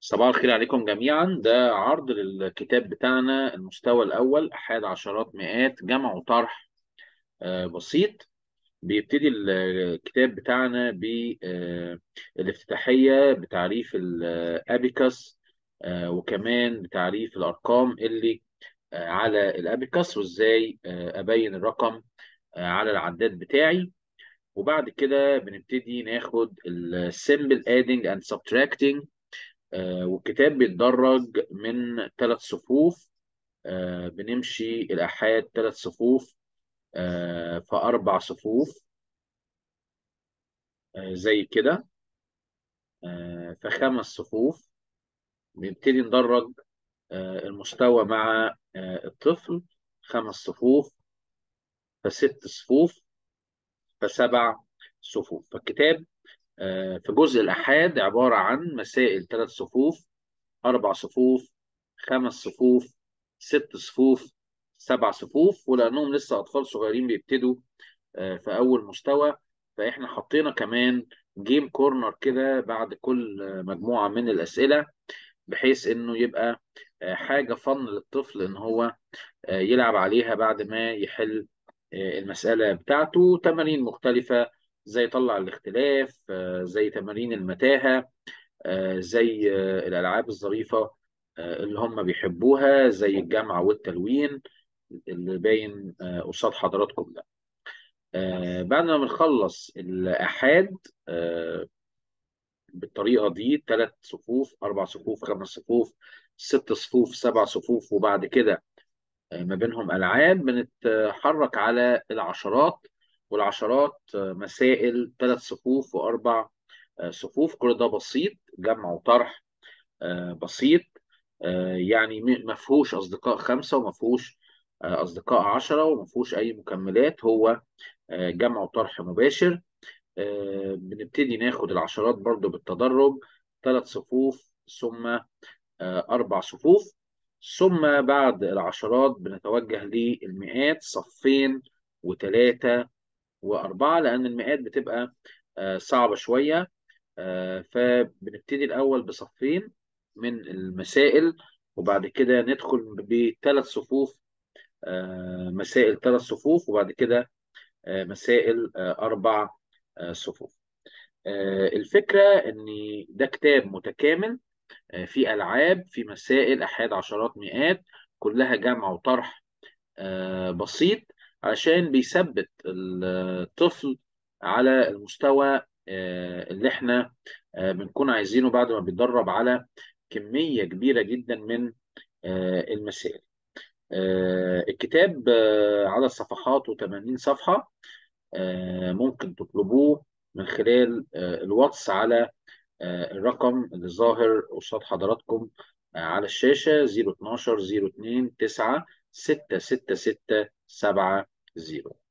صباح الخير عليكم جميعا ده عرض للكتاب بتاعنا المستوى الأول أحاد عشرات مئات جمع وطرح آه، بسيط بيبتدي الكتاب بتاعنا بالافتتاحية بتعريف الأبيكس وكمان بتعريف الأرقام اللي آه، على الأبيكس وإزاي آه، أبين الرقم على العداد بتاعي وبعد كده بنبتدي ناخد السيمبل adding and subtracting آه، والكتاب بيتدرج من ثلاث صفوف آه، بنمشي الآحاد ثلاث صفوف آه، فأربع صفوف زي كده فخمس صفوف بنبتدي ندرج المستوى مع الطفل خمس صفوف فست صفوف فسبع صفوف فالكتاب في جزء الأحاد عبارة عن مسائل ثلاث صفوف أربع صفوف خمس صفوف ست صفوف سبع صفوف ولأنهم لسه أطفال صغيرين بيبتدوا في أول مستوى فإحنا حطينا كمان جيم كورنر كده بعد كل مجموعة من الأسئلة بحيث إنه يبقى حاجة فن للطفل إن هو يلعب عليها بعد ما يحل المسألة بتاعته تمارين مختلفة زي طلع الاختلاف زي تمارين المتاهة زي الألعاب الظريفة اللي هم بيحبوها زي الجمع والتلوين اللي باين قصاد حضراتكم ده بعد ما بنخلص الآحاد بالطريقة دي ثلاث صفوف أربع صفوف خمس صفوف ست صفوف سبع صفوف وبعد كده ما بينهم ألعاب بنتحرك على العشرات والعشرات مسائل ثلاث صفوف وأربع صفوف كل ده بسيط جمع وطرح بسيط يعني ما فيهوش أصدقاء خمسة وما فيهوش أصدقاء عشرة وما فيهوش أي مكملات هو جمع وطرح مباشر بنبتدي ناخد العشرات برضو بالتدرج ثلاث صفوف ثم أربع صفوف ثم بعد العشرات بنتوجه للمئات صفين وثلاثة وأربعة لأن المئات بتبقى صعبة شوية فبنبتدي الأول بصفين من المسائل وبعد كده ندخل بثلاث صفوف مسائل ثلاث صفوف وبعد كده مسائل أربع صفوف الفكرة إن ده كتاب متكامل في ألعاب في مسائل أحياد عشرات مئات كلها جمع وطرح بسيط عشان بيثبت الطفل على المستوى اللي احنا بنكون عايزينه بعد ما بيتدرب على كمية كبيرة جدا من المسائل الكتاب عدد صفحاته 80 صفحة ممكن تطلبوه من خلال الواتس على الرقم اللي ظاهر قصاد حضراتكم على الشاشة 012 02 9 666 70